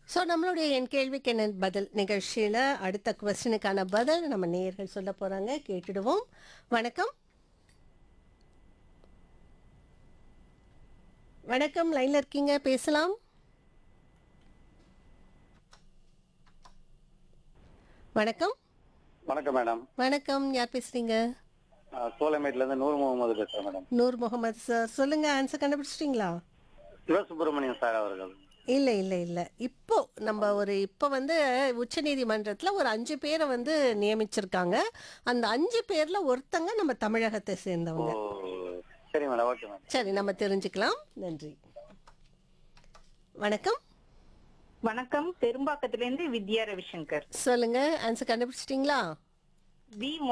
so நம்மளுடைய என் கேள்விக்கு என்ன பதில் நிகழ்ச்சியில் அடுத்த கொஸ்டினுக்கான பதில் நம்ம நேயர்கள் சொல்ல போகிறாங்க கேட்டுடுவோம் வணக்கம் வணக்கம் லைனில் இருக்கீங்க பேசலாம் வணக்கம் வணக்கம் மேடம் வணக்கம் யார் பேசுறீங்க அஹ் சோலைமேட்ல இருந்து நூர் முகமது பேசுறேன் மேடம் நூர் முகமது சார் சொல்லுங்க ஆன்சர் கண்டுபிடிச்சிட்டிங்களா சிவசுப்பிரமணியன் சார் அவர்கள் இல்லை இல்லை இல்லை இப்போ நம்ம ஒரு இப்போ வந்து உச்சநீதிமன்றத்தில் ஒரு அஞ்சு பேரை வந்து நியமிச்சிருக்காங்க அந்த அஞ்சு பேரில் ஒருத்தங்க நம்ம தமிழகத்தை ஓ சேர்ந்தவங்க சரி மேடம் ஓகே மேடம் சரி நம்ம தெரிஞ்சுக்கலாம் நன்றி வணக்கம் வணக்கம் பெரும்பாக்கத்திலிருந்து வித்யா ரவிசங்கர் சொல்லுங்க ஆன்சர் கண்டுபிடிச்சிட்டிங்களா வி